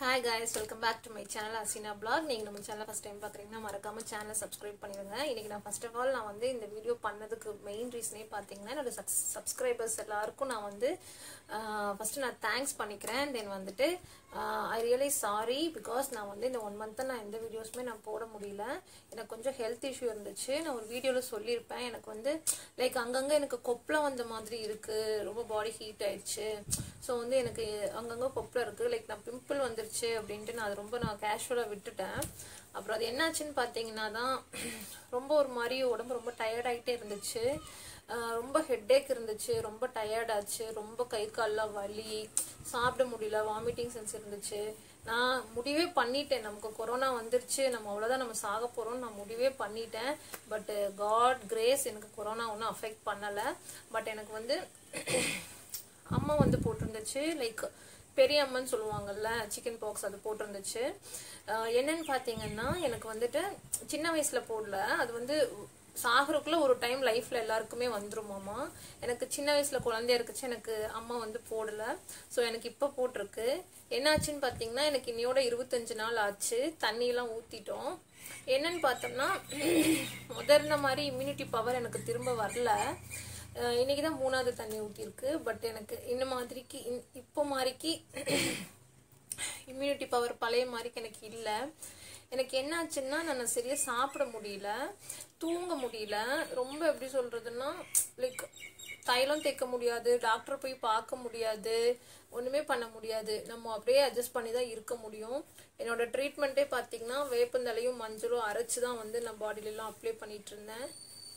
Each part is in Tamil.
hi guys welcome back to my channel அசினா பிளாக் நீங்கள் நம்ம சேனலை ஃபஸ்ட் டைம் பார்க்குறீங்கன்னா மறக்காமல் சேனலை சப்ஸ்கிரைப் பண்ணிடுங்க இன்றைக்கி நான் ஃபர்ஸ்ட் ஆஃப் ஆல் நான் வந்து இந்த வீடியோ பண்ணதுக்கு மெயின் ரீசனே பார்த்தீங்கன்னா என்னோட சப்ஸ் சப்ஸ்கிரைபர்ஸ் எல்லாருக்கும் நான் வந்து ஃபஸ்ட்டு நான் தேங்க்ஸ் பண்ணிக்கிறேன் தென் வந்துட்டு ஐ ரியலி சாரி பிகாஸ் நான் வந்து இந்த ஒன் மந்த்தாக நான் எந்த வீடியோஸுமே நான் போட முடியல எனக்கு கொஞ்சம் ஹெல்த் இஷ்யூ இருந்துச்சு நான் ஒரு வீடியோவில் சொல்லியிருப்பேன் எனக்கு வந்து லைக் அங்கங்கே எனக்கு கொப்பளம் வந்த மாதிரி இருக்குது ரொம்ப பாடி ஹீட் ஆயிடுச்சு ஸோ வந்து எனக்கு அங்கங்கே கொப்பளம் இருக்குது லைக் நான் பிம்பிள் வந்துருச்சு அப்படின்ட்டு நான் அது ரொம்ப நான் கேஷுவலாக விட்டுட்டேன் அப்புறம் அது என்னாச்சுன்னு பார்த்தீங்கன்னா தான் ரொம்ப ஒரு மாதிரி உடம்பு ரொம்ப டயர்டாகிட்டே இருந்துச்சு ஆஹ் ரொம்ப ஹெட்டேக் இருந்துச்சு ரொம்ப டயர்டாச்சு ரொம்ப கை கால்லாம் வலி சாப்பிட முடியல வாமிட்டிங் சென்ஸ் இருந்துச்சு நான் முடிவே பண்ணிட்டேன் நமக்கு கொரோனா வந்துருச்சு நம்ம அவ்வளோதான் நம்ம சாக போகிறோம்னு நான் முடிவே பண்ணிட்டேன் பட் காட் கிரேஸ் எனக்கு கொரோனா ஒன்றும் அஃபெக்ட் பண்ணலை பட் எனக்கு வந்து அம்மா வந்து போட்டிருந்துச்சு லைக் பெரிய அம்மன் சொல்லுவாங்கல்ல சிக்கன் பாக்ஸ் அது போட்டிருந்துச்சு ஆஹ் என்னன்னு பார்த்தீங்கன்னா எனக்கு வந்துட்டு சின்ன வயசுல போடல அது வந்து சாகுறதுக்குள்ள ஒரு டைம் லைஃப்ல எல்லாருக்குமே வந்துருமாமா எனக்கு சின்ன வயசுல குழந்தையா இருக்குச்சு எனக்கு அம்மா வந்து போடல ஸோ எனக்கு இப்போ போட்டிருக்கு என்னாச்சுன்னு பார்த்தீங்கன்னா எனக்கு இன்னையோட இருபத்தஞ்சு நாள் ஆச்சு தண்ணியெல்லாம் ஊற்றிட்டோம் என்னன்னு பார்த்தோம்னா முதர்ன மாதிரி இம்யூனிட்டி பவர் எனக்கு திரும்ப வரல அஹ் இன்னைக்கு தான் மூணாவது தண்ணி ஊற்றிருக்கு பட் எனக்கு இந்த மாதிரிக்கு இன்- இப்போ மாதிரிக்கு இம்யூனிட்டி பவர் பழைய மாதிரிக்கு எனக்கு இல்லை எனக்கு என்னாச்சுன்னா நான் சரியா சாப்பிட முடியல தூங்க முடியல ரொம்ப எப்படி சொல்றதுன்னா லைக் தைலம் தேய்க்க முடியாது டாக்டர் போய் பார்க்க முடியாது ஒண்ணுமே பண்ண முடியாது நம்ம அப்படியே அட்ஜஸ்ட் பண்ணி தான் இருக்க முடியும் என்னோட ட்ரீட்மெண்ட்டே பார்த்தீங்கன்னா வேப்பந்தலையும் மஞ்சளும் அரைச்சு தான் வந்து நான் பாடியில எல்லாம் அப்ளை பண்ணிட்டு இருந்தேன்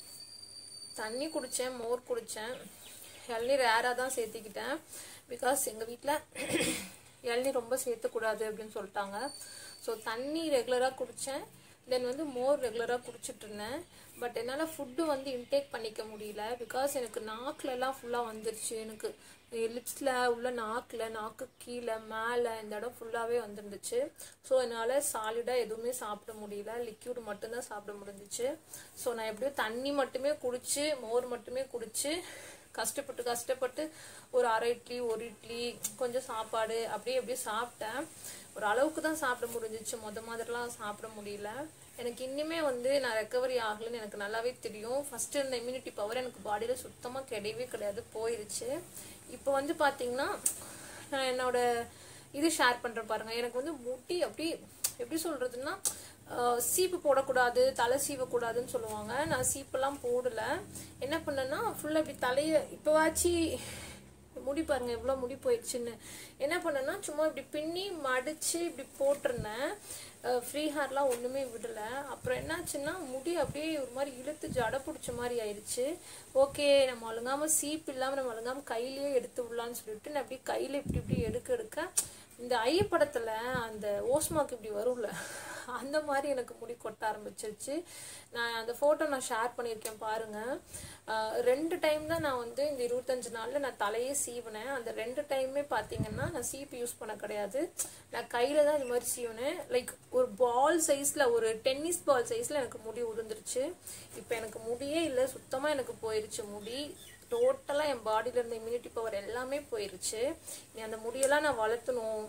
தண்ணி குடித்தேன் மோர் குடித்தேன் இளநீர் ரேராக தான் சேர்த்திக்கிட்டேன் பிகாஸ் எங்கள் வீட்டில் இளநீர் ரொம்ப சேர்த்துக்கூடாது அப்படின்னு சொல்லிட்டாங்க ஸோ தண்ணி ரெகுலராக குடித்தேன் தென் வந்து மோர் ரெகுலராக குடிச்சிட்டு இருந்தேன் பட் என்னால் ஃபுட்டு வந்து இன்டேக் பண்ணிக்க முடியல பிகாஸ் எனக்கு நாக்குலலாம் ஃபுல்லாக வந்துருச்சு எனக்கு லிப்ஸில் உள்ள நாக்கில் நாக்கு கீழே மேலே இந்த இடம் ஃபுல்லாகவே வந்துருந்துச்சு ஸோ என்னால் சாலிடாக எதுவுமே சாப்பிட முடியல லிக்யூட் மட்டும்தான் சாப்பிட முடிஞ்சிச்சு ஸோ நான் எப்படியோ தண்ணி மட்டுமே குடிச்சு மோர் மட்டுமே குடிச்சு கஷ்டப்பட்டு கஷ்டப்பட்டு ஒரு அரை இட்லி ஒரு இட்லி கொஞ்சம் சாப்பாடு அப்படியே அப்படியே சாப்பிட்டேன் ஒரு அளவுக்கு தான் சாப்பிட முடிஞ்சிச்சு மொத மாதிரிலாம் சாப்பிட முடியல எனக்கு இன்னுமே வந்து நான் ரெக்கவரி ஆகலைன்னு எனக்கு நல்லாவே தெரியும் ஃபர்ஸ்ட் இருந்த இம்யூனிட்டி பவர் எனக்கு பாடியில் சுத்தமாக கிடையவே கிடையாது போயிருச்சு இப்போ வந்து பார்த்தீங்கன்னா நான் என்னோட இது ஷேர் பண்ணுறேன் பாருங்க எனக்கு வந்து முடி அப்படி எப்படி சொல்றதுன்னா ஆஹ் சீப்பு போடக்கூடாது தலை சீவக்கூடாதுன்னு சொல்லுவாங்க நான் சீப்பெல்லாம் போடல என்ன பண்ணேன்னா ஃபுல்லாக இப்படி தலையை இப்போவாச்சு முடி பாருங்க எவ்வளோ முடி போயிடுச்சுன்னு என்ன பண்ணேன்னா சும்மா இப்படி பின்னி மடிச்சு இப்படி போட்டிருந்தேன் ஃப்ரீ ஹேர்லாம் ஒன்றுமே விடல அப்புறம் என்னாச்சுன்னா முடி அப்படியே ஒரு மாதிரி இழுத்து ஜடை பிடிச்ச மாதிரி ஆயிடுச்சு ஓகே நம்ம ஒழுங்காம சீப் இல்லாமல் நம்ம ஒழுங்காம கையிலேயே எடுத்து விடலான்னு சொல்லிட்டு நான் அப்படியே கையில் இப்படி இப்படி எடுக்க எடுக்க இந்த ஐய படத்துல அந்த ஓஸ்மாக்கு இப்படி வரும்ல அந்த மாதிரி எனக்கு முடி கொட்ட ஆரம்பிச்சிருச்சு நான் அந்த ஃபோட்டோ நான் ஷேர் பண்ணியிருக்கேன் பாருங்க ஆஹ் ரெண்டு டைம் தான் நான் வந்து இந்த இருபத்தஞ்சு நாள்ல நான் தலையே சீவினேன் அந்த ரெண்டு டைமே பார்த்தீங்கன்னா நான் சீப்பு யூஸ் பண்ண கிடையாது நான் கையில தான் இது மாதிரி சீவினேன் லைக் ஒரு பால் சைஸ்ல ஒரு டென்னிஸ் பால் சைஸ்ல எனக்கு முடி உதிர்ந்துருச்சு இப்போ எனக்கு முடியே இல்லை சுத்தமா எனக்கு போயிருச்சு முடி டோட்டலாக என் பாடியில் இருந்த இம்யூனிட்டி பவர் எல்லாமே போயிருச்சு நீ அந்த முடியெல்லாம் நான் வளர்த்தணும்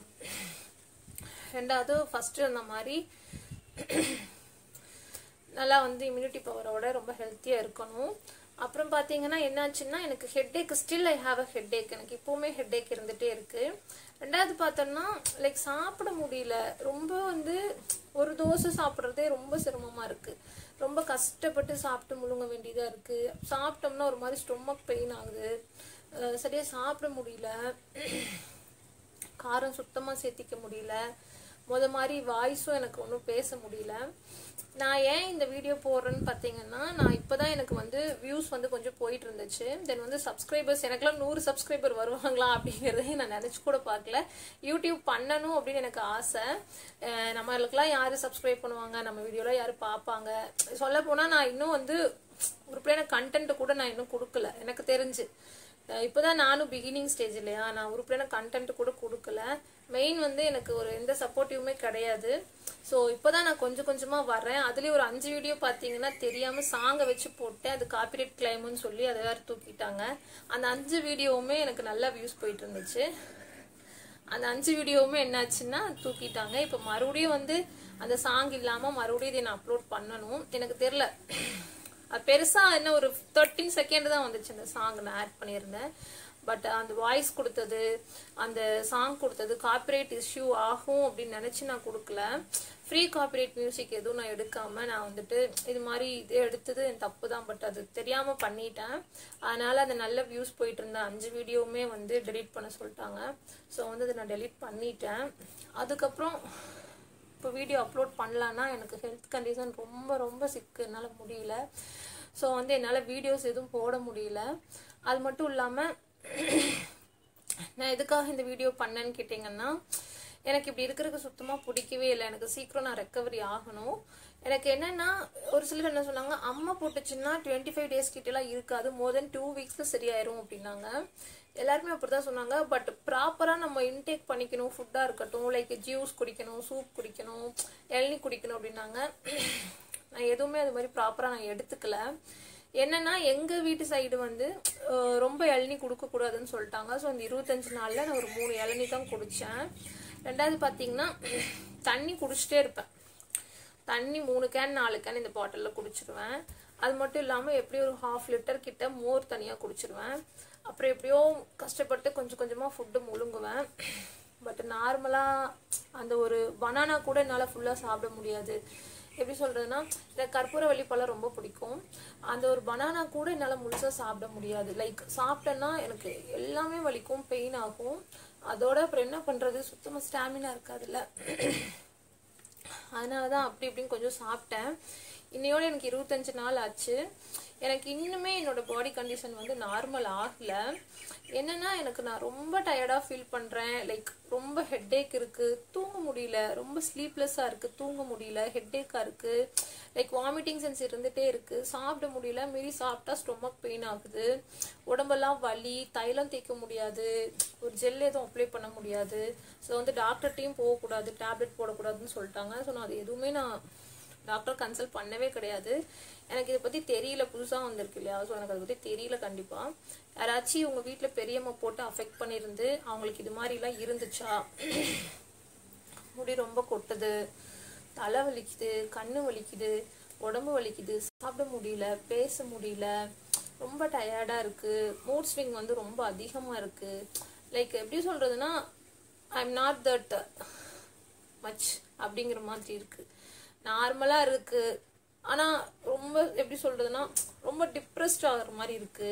ரெண்டாவது ஃபர்ஸ்ட் இருந்த மாதிரி நல்லா வந்து இம்யூனிட்டி பவரோட ரொம்ப ஹெல்த்தியாக இருக்கணும் அப்புறம் பார்த்தீங்கன்னா என்னாச்சுன்னா எனக்கு headache still I have a headache எனக்கு இப்போவுமே ஹெட்டேக் இருந்துகிட்டே இருக்கு ரெண்டாவது பார்த்தோம்னா லைக் சாப்பிட முடியல ரொம்ப வந்து ஒரு தோசை சாப்பிட்றதே ரொம்ப சிரமமாக இருக்கு ரொம்ப கஷ்டப்பட்டு சாப்பிட்டு முழுங்க வேண்டியதாக இருக்கு சாப்பிட்டோம்னா ஒரு மாதிரி ஸ்டொமக் பெயின் ஆகுது அஹ் சரியா சாப்பிட முடியல காரம் சுத்தமாக சேர்த்திக்க முடியல முத மாதிரி வாய்ஸும் எனக்கு ஒன்றும் பேச முடியல நான் ஏன் இந்த வீடியோ போடுறேன்னு பார்த்தீங்கன்னா நான் இப்போதான் எனக்கு வந்து வியூஸ் வந்து கொஞ்சம் போயிட்டு இருந்துச்சு தென் வந்து சப்ஸ்கிரைபர்ஸ் எனக்குலாம் நூறு சப்ஸ்கிரைபர் வருவாங்களா அப்படிங்கிறதே நான் நினச்சி கூட பார்க்கல யூடியூப் பண்ணணும் அப்படின்னு எனக்கு ஆசை அஹ் நம்மளுக்கெல்லாம் யார் சப்ஸ்கிரைப் பண்ணுவாங்க நம்ம வீடியோலாம் யார் பார்ப்பாங்க சொல்ல போனால் நான் இன்னும் வந்து உருப்படியான கண்டென்ட் கூட நான் இன்னும் கொடுக்கல எனக்கு தெரிஞ்சு அஹ் இப்போதான் நானும் பிகினிங் ஸ்டேஜ் இல்லையா நான் உருப்படியான கண்டென்ட் கூட கொடுக்கல மெயின் வந்து எனக்கு ஒரு எந்த சப்போர்ட்டிவுமே கிடையாது ஸோ இப்போதான் நான் கொஞ்சம் கொஞ்சமா வர்றேன் அதுலயும் ஒரு அஞ்சு வீடியோ பார்த்தீங்கன்னா தெரியாம சாங்கை வச்சு போட்டேன் அது காப்பிரைட் கிளைம்னு சொல்லி அதை வேற தூக்கிட்டாங்க அந்த அஞ்சு வீடியோவுமே எனக்கு நல்லா வியூஸ் போயிட்டு இருந்துச்சு அந்த அஞ்சு வீடியோவுமே என்னாச்சுன்னா தூக்கிட்டாங்க இப்போ மறுபடியும் வந்து அந்த சாங் இல்லாம மறுபடியும் இதை நான் அப்லோட் பண்ணணும் எனக்கு தெரியல அது பெருசா என்ன ஒரு தேர்ட்டின் செகண்ட் தான் வந்துச்சு அந்த சாங் நான் ஆட் பண்ணியிருந்தேன் பட் அந்த வாய்ஸ் கொடுத்தது அந்த சாங் கொடுத்தது காப்பிரைட் இஷ்யூ ஆகும் அப்படின்னு நினைச்சு நான் கொடுக்கல ஃப்ரீ காப்பிரைட் மியூசிக் எதுவும் நான் எடுக்காம நான் வந்துட்டு இது மாதிரி இது எடுத்தது என் தப்பு தான் பட் அது தெரியாம பண்ணிட்டேன் அதனால அந்த நல்ல வியூஸ் போயிட்டு இருந்த அஞ்சு வீடியோவுமே வந்து டெலீட் பண்ண சொல்லிட்டாங்க ஸோ வந்து அதை நான் டெலீட் பண்ணிட்டேன் அதுக்கப்புறம் இப்போ வீடியோ அப்லோட் பண்ணலான்னா எனக்கு ஹெல்த் கண்டிஷன் ரொம்ப ரொம்ப சிக்கு என்னால் முடியல ஸோ வந்து என்னால் வீடியோஸ் எதுவும் போட முடியல அது மட்டும் இல்லாமல் நான் எதுக்காக இந்த வீடியோ பண்ணேன்னு கேட்டிங்கன்னா எனக்கு இப்படி இருக்கிறதுக்கு சுத்தமாக பிடிக்கவே இல்லை எனக்கு சீக்கிரம் நான் ரெக்கவரி ஆகணும் எனக்கு என்னன்னா ஒரு சிலர் என்ன சொன்னாங்க அம்மா போட்டுச்சுன்னா டுவெண்ட்டி ஃபைவ் டேஸ் கிட்டலாம் இருக்காது மோர் தென் டூ வீக்ஸில் சரியாயிரும் அப்படின்னாங்க எல்லாருமே அப்படிதான் சொன்னாங்க பட் ப்ராப்பராக நம்ம இன்டேக் பண்ணிக்கணும் ஃபுட்டாக இருக்கட்டும் லைக் ஜூஸ் குடிக்கணும் சூப் குடிக்கணும் இளநீ குடிக்கணும் அப்படின்னாங்க நான் எதுவுமே அது மாதிரி ப்ராப்பராக நான் எடுத்துக்கல என்னன்னா எங்க வீட்டு சைடு வந்து அஹ், ரொம்ப இளநீ கொடுக்க கூடாதுன்னு சொல்லிட்டாங்க ஸோ இந்த இருபத்தஞ்சு நாள்ல நான் ஒரு மூணு இளநீ தான் குடிச்சேன் ரெண்டாவது பாத்தீங்கன்னா தண்ணி குடிச்சிட்டே இருப்பேன் தண்ணி மூணு கேன் நாலு கேன் இந்த பாட்டிலில் குடிச்சிருவேன் அது மட்டும் இல்லாமல் எப்படியும் ஒரு ஹாஃப் லிட்டர் கிட்ட மோர் தனியாக குடிச்சிருவேன் அப்புறம் எப்படியோ கஷ்டப்பட்டு கொஞ்சம் கொஞ்சமாக ஃபுட்டு முழுங்குவேன் பட் நார்மலாக அந்த ஒரு பனானா கூட என்னால் ஃபுல்லாக சாப்பிட முடியாது எப்படி சொல்றதுன்னா எனக்கு கற்பூரவள்ளி பழம் ரொம்ப பிடிக்கும் அந்த ஒரு பனானா கூட என்னால் முழுசாக சாப்பிட முடியாது லைக் சாப்பிட்டேன்னா எனக்கு எல்லாமே வலிக்கும் பெயின் ஆகும் அதோட அப்புறம் என்ன பண்ணுறது சுத்தமாக ஸ்டாமினா இருக்காதுல்ல அதனால தான் அப்படி இப்படின்னு கொஞ்சம் சாப்பிட்டேன் இன்னையோட எனக்கு இருபத்தஞ்சு நாள் ஆச்சு எனக்கு இன்னுமே என்னோட பாடி கண்டிஷன் வந்து நார்மல் ஆகல என்னன்னா எனக்கு நான் ரொம்ப டயர்டாக ஃபீல் பண்ணுறேன் லைக் ரொம்ப ஹெட்டேக் இருக்கு தூங்க முடியல ரொம்ப ஸ்லீப்லெஸ்ஸாக இருக்கு தூங்க முடியல ஹெட்டேக்காக இருக்கு லைக் வாமிட்டிங் சென்ஸ் இருந்துட்டே இருக்கு சாப்பிட முடியல மீறி சாப்பிட்டா ஸ்டொமக் பெயின் ஆகுது உடம்பெல்லாம் வலி தைலம் தேய்க்க முடியாது ஒரு ஜெல் எதுவும் அப்ளை பண்ண முடியாது ஸோ வந்து டாக்டர்கிட்டையும் போகக்கூடாது டேப்லெட் போடக்கூடாதுன்னு சொல்லிட்டாங்க ஸோ நான் அது எதுவுமே நான் டாக்டர் கன்சல்ட் பண்ணவே கிடையாது எனக்கு இதை பற்றி தெரியல புதுசாக வந்திருக்கு இல்லையா ஸோ எனக்கு அதை பற்றி தெரியல கண்டிப்பாக யாராச்சும் உங்கள் வீட்டில் பெரியம்மா போட்டு அஃபெக்ட் பண்ணியிருந்து அவங்களுக்கு இது மாதிரிலாம் இருந்துச்சா முடி ரொம்ப கொட்டுது தலை வலிக்குது கண்ணு வலிக்குது உடம்பு வலிக்குது சாப்பிட முடியல பேச முடியல ரொம்ப டயர்டாக இருக்கு மூட் ஸ்விங் வந்து ரொம்ப அதிகமாக இருக்கு லைக் எப்படி சொல்றதுன்னா I am not that much அப்படிங்கிற மாதிரி இருக்கு நார்மலா இருக்கு ஆனா ரொம்ப எப்படி சொல்றதுன்னா ரொம்ப டிப்ரெஸ்ட் ஆகுற மாதிரி இருக்கு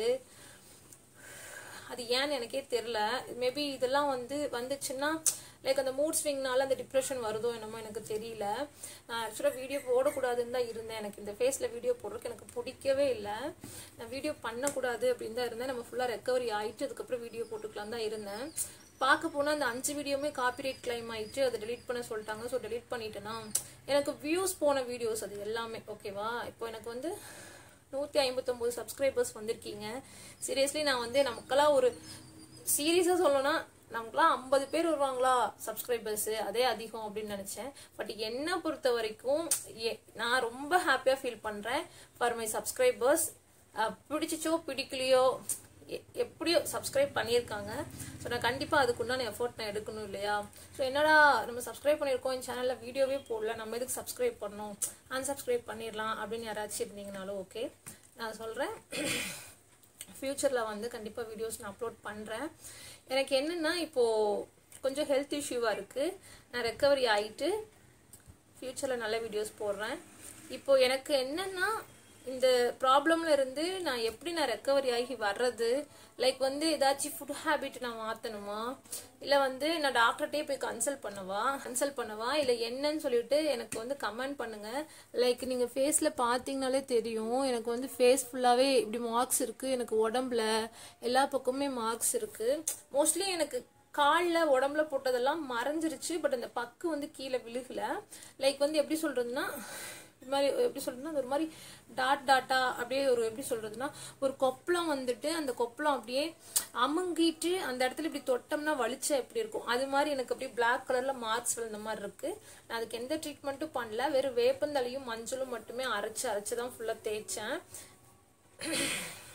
அது ஏன்னு எனக்கே தெரியல மேபி இதெல்லாம் வந்து வந்துச்சுன்னா லைக் அந்த மூட் ஸ்விங்னால அந்த டிப்ரெஷன் வருதோ என்னமோ எனக்கு தெரியல நான் ஆக்சுவலாக வீடியோ போடக்கூடாதுன்னு தான் இருந்தேன் எனக்கு இந்த ஃபேஸில் வீடியோ போடுறதுக்கு எனக்கு பிடிக்கவே இல்லை நான் வீடியோ பண்ணக்கூடாது அப்படின்னு தான் இருந்தேன் நம்ம ஃபுல்லாக ரெக்கவரி ஆயிட்டு அதுக்கப்புறம் வீடியோ போட்டுக்கலாம் தான் இருந்தேன் பார்க்க போனால் அந்த அஞ்சு வீடியோமே காப்பிரைட் கிளைம் ஆயிட்டு அதை டெலீட் பண்ண சொல்லிட்டாங்க ஸோ டெலீட் பண்ணிட்டேன்னா எனக்கு வியூஸ் போன வீடியோஸ் அது எல்லாமே ஓகேவா இப்போ எனக்கு வந்து நூற்றி ஐம்பத்தொம்போது சப்ஸ்கிரைபர்ஸ் வந்திருக்கீங்க சீரியஸ்லி நான் வந்து நமக்கெல்லாம் ஒரு சீரியஸாக சொல்லணும்னா நமக்குலாம் ஐம்பது பேர் வருவாங்களா சப்ஸ்கிரைபர்ஸ் அதே அதிகம் அப்படின்னு நினச்சேன் பட் என்னை பொறுத்த வரைக்கும் எ- நான் ரொம்ப ஹாப்பியாக ஃபீல் பண்ணுறேன் ஃபார் மை சப்ஸ்கிரைபர்ஸ் பிடிச்சிச்சோ பிடிக்கலையோ எ- எப்படியோ சப்ஸ்கிரைப் பண்ணியிருக்காங்க ஸோ நான் கண்டிப்பாக அதுக்குண்டான எஃபோர்ட் நான் எடுக்கணும் இல்லையா ஸோ என்னடா நம்ம சப்ஸ்கிரைப் பண்ணியிருக்கோம் இந்த சேனலில் வீடியோவே போடல நம்ம எதுக்கு சப்ஸ்கிரைப் பண்ணணும் unsubscribe பண்ணிடலாம் அப்படின்னு யாராச்சும் இருந்தீங்கனாலும் ஓகே நான் சொல்கிறேன் ஃப்யூச்சரில் வந்து கண்டிப்பாக வீடியோஸ் நான் அப்லோட் பண்ணுறேன் எனக்கு என்னென்னா இப்போது கொஞ்சம் ஹெல்த் இஷ்யூவாக இருக்குது நான் ரெக்கவரி ஆயிட்டு ஃப்யூச்சரில் நல்ல வீடியோஸ் போடுறேன் இப்போ எனக்கு என்னன்னா இந்த ப்ராப்ளம்ல இருந்து நான் எப்படி நான் ரெக்கவரி ஆகி வர்றது லைக் வந்து ஏதாச்சும் ஃபுட் ஹேபிட் நான் மாற்றணுமா இல்லை வந்து நான் டாக்டர்கிட்டே போய் கன்சல்ட் பண்ணவா கன்சல்ட் பண்ணவா இல்லை என்னன்னு சொல்லிட்டு எனக்கு வந்து கமெண்ட் பண்ணுங்க லைக் நீங்கள் ஃபேஸில் பார்த்தீங்கனாலே தெரியும் எனக்கு வந்து ஃபேஸ் ஃபுல்லாகவே இப்படி மார்க்ஸ் இருக்குது எனக்கு உடம்புல எல்லா பக்கமுமே மார்க்ஸ் இருக்குது மோஸ்ட்லி எனக்கு காலில் உடம்புல போட்டதெல்லாம் மறைஞ்சிருச்சு பட் அந்த பக்கு வந்து கீழே விழுகல லைக் வந்து எப்படி சொல்றதுன்னா இது மாதிரி எப்படி சொல்றதுன்னா அது ஒரு மாதிரி டாட் டாட்டா அப்படியே ஒரு எப்படி சொல்றதுன்னா ஒரு கொப்பளம் வந்துட்டு அந்த கொப்பளம் அப்படியே அமுங்கிட்டு அந்த இடத்துல இப்படி தொட்டோம்னா வலிச்சா எப்படி இருக்கும் அது மாதிரி எனக்கு அப்படியே பிளாக் கலர்ல மார்க்ஸ் விழுந்த மாதிரி இருக்கு நான் அதுக்கு எந்த ட்ரீட்மெண்ட்டும் பண்ணல வெறும் வேப்பந்தலையும் மஞ்சளும் மட்டுமே அரைச்சு அரைச்சு தான் ஃபுல்லா தேய்ச்சேன்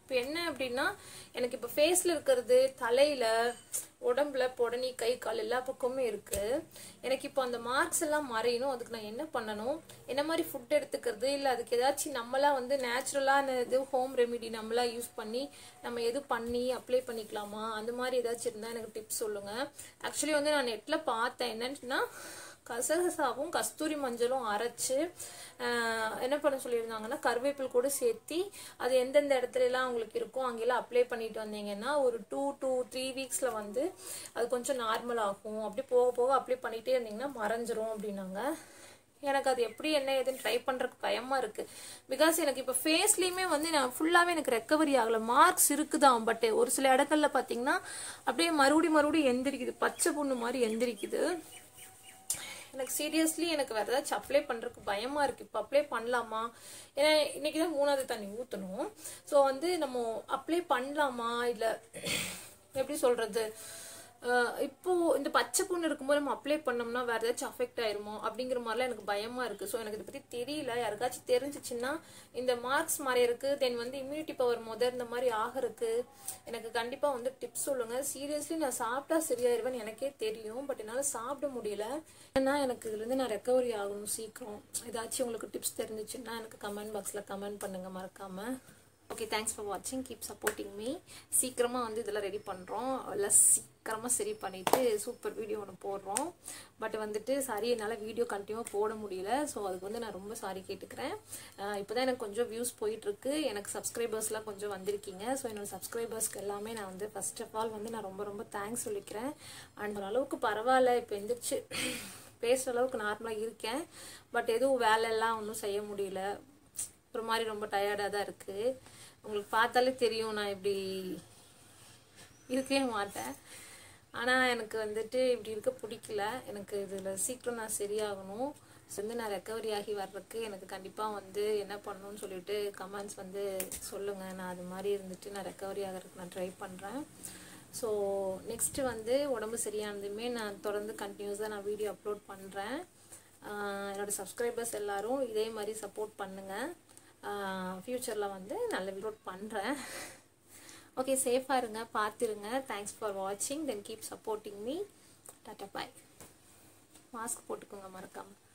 இப்போ என்ன அப்படின்னா எனக்கு இப்போ ஃபேஸில் இருக்கிறது தலையில் உடம்புல புடனி கை கால் எல்லா பக்கமுமே இருக்கு எனக்கு இப்போ அந்த மார்க்ஸ் எல்லாம் மறையணும் அதுக்கு நான் என்ன பண்ணணும் என்ன மாதிரி ஃபுட் எடுத்துக்கிறது இல்லை அதுக்கு ஏதாச்சும் நம்மளா வந்து நேச்சுரலான இது ஹோம் ரெமிடி நம்மளா யூஸ் பண்ணி நம்ம எது பண்ணி அப்ளை பண்ணிக்கலாமா அந்த மாதிரி ஏதாச்சும் இருந்தால் எனக்கு டிப்ஸ் சொல்லுங்க ஆக்சுவலி வந்து நான் நெட்டில் பார்த்தேன் என்னன்னா கசகசாவும் கஸ்தூரி மஞ்சளும் அரைச்சு ஆஹ், என்ன பண்ண சொல்லியிருந்தாங்கன்னா கருவேப்பில் கூட சேர்த்தி அது எந்தெந்த இடத்துல எல்லாம் உங்களுக்கு இருக்கோ அங்கெல்லாம் அப்ளை பண்ணிட்டு வந்தீங்கன்னா ஒரு டூ டூ த்ரீ வீக்ஸ்ல வந்து அது கொஞ்சம் நார்மல் ஆகும் அப்படி போக போக அப்ளை பண்ணிட்டே இருந்தீங்கன்னா மறைஞ்சிரும் அப்படின்னாங்க எனக்கு அது எப்படி என்ன ஏதுன்னு ட்ரை பண்றதுக்கு பயமா இருக்கு பிகாஸ் எனக்கு இப்போ ஃபேஸ்லயுமே வந்து நான் ஃபுல்லாவே எனக்கு ரெக்கவரி ஆகல மார்க்ஸ் இருக்குதான் பட் ஒரு சில இடங்கள்ல பாத்தீங்கன்னா அப்படியே மறுபடியும் மறுபடியும் எந்திரிக்குது பச்சை புண்ணு மாதிரி எந்திரிக்குது எனக்கு சீரியஸ்லி எனக்கு வேற ஏதாச்சும் அப்ளை பண்றதுக்கு பயமா இருக்கு இப்போ அப்ளை பண்ணலாமா ஏன்னா இன்னைக்கு தான் மூணாவது தண்ணி ஊற்றணும் ஸோ வந்து நம்ம அப்ளை பண்ணலாமா இல்லை எப்படி சொல்றது அஹ் இப்போ இந்த பச்சை புண்ணு இருக்கும்போது நம்ம அப்ளை பண்ணோம்னா வேற ஏதாச்சும் அஃபெக்ட் ஆயிருமோ அப்படிங்கிற மாதிரிலாம் எனக்கு பயமா இருக்கு ஸோ எனக்கு இதை பத்தி தெரியல யாருக்காச்சும் தெரிஞ்சிச்சுன்னா இந்த மார்க்ஸ் மறையறதுக்கு தென் வந்து இம்யூனிட்டி பவர் முத இந்த மாதிரி ஆகிறதுக்கு எனக்கு கண்டிப்பா வந்து டிப்ஸ் சொல்லுங்க சீரியஸ்லி நான் சாப்பிட்டா சரியாயிருவேன்னு எனக்கே தெரியும் பட் என்னால சாப்பிட முடியல ஏன்னா எனக்கு இதுல இருந்து நான் ரெக்கவரி ஆகணும் சீக்கிரம் ஏதாச்சும் உங்களுக்கு டிப்ஸ் தெரிஞ்சிச்சுன்னா எனக்கு கமெண்ட் பாக்ஸ்ல கமெண்ட் பண்ணுங்க மறக்காம ஓகே தேங்க்ஸ் ஃபார் வாட்சிங் கீப் சப்போர்ட்டிங் மீ சீக்கிரமாக வந்து இதெல்லாம் ரெடி பண்ணுறோம் எல்லாம் சீக்கிரமாக சரி பண்ணிவிட்டு சூப்பர் வீடியோ ஒன்று போடுறோம் பட் வந்துட்டு சாரி என்னால் வீடியோ கண்டினியூவாக போட முடியல ஸோ அதுக்கு வந்து நான் ரொம்ப சாரி கேட்டுக்கிறேன் இப்போ தான் எனக்கு கொஞ்சம் வியூஸ் போயிட்டுருக்கு எனக்கு சப்ஸ்கிரைபர்ஸ்லாம் கொஞ்சம் வந்திருக்கீங்க ஸோ என்னோட சப்ஸ்கிரைபர்ஸ்க்கு எல்லாமே நான் வந்து ஃபர்ஸ்ட் ஆஃப் ஆல் வந்து நான் ரொம்ப ரொம்ப தேங்க்ஸ் சொல்லிக்கிறேன் அண்ட் ஓரளவுக்கு பரவாயில்ல இப்போ எந்திரிச்சு பேசுகிற அளவுக்கு நார்மலாக இருக்கேன் பட் எதுவும் வேலையெல்லாம் ஒன்றும் செய்ய முடியல ஒரு மாதிரி ரொம்ப டயர்டாக தான் இருக்குது உங்களுக்கு பார்த்தாலே தெரியும் நான் இப்படி இருக்கவே மாட்டேன் ஆனால் எனக்கு வந்துட்டு இப்படி இருக்க பிடிக்கல எனக்கு இதில் சீக்கிரம் நான் சரியாகணும் ஸோ வந்து நான் ரெக்கவரி ஆகி வர்றதுக்கு எனக்கு கண்டிப்பாக வந்து என்ன பண்ணணும்னு சொல்லிட்டு கமெண்ட்ஸ் வந்து சொல்லுங்கள் நான் அது மாதிரி இருந்துட்டு நான் ரெக்கவரி ஆகிறதுக்கு நான் ட்ரை பண்ணுறேன் ஸோ நெக்ஸ்ட்டு வந்து உடம்பு சரியானதுமே நான் தொடர்ந்து கண்டினியூஸாக நான் வீடியோ அப்லோட் பண்ணுறேன் என்னோட சப்ஸ்கிரைபர்ஸ் எல்லாரும் இதே மாதிரி சப்போர்ட் பண்ணுங்கள் ஃப்யூச்சரில் வந்து நல்ல வீடியோ பண்ணுறேன் ஓகே சேஃபாக இருங்க பார்த்துருங்க தேங்க்ஸ் ஃபார் வாட்சிங் then keep supporting me tata bye mask போட்டுக்கோங்க மறக்காமல்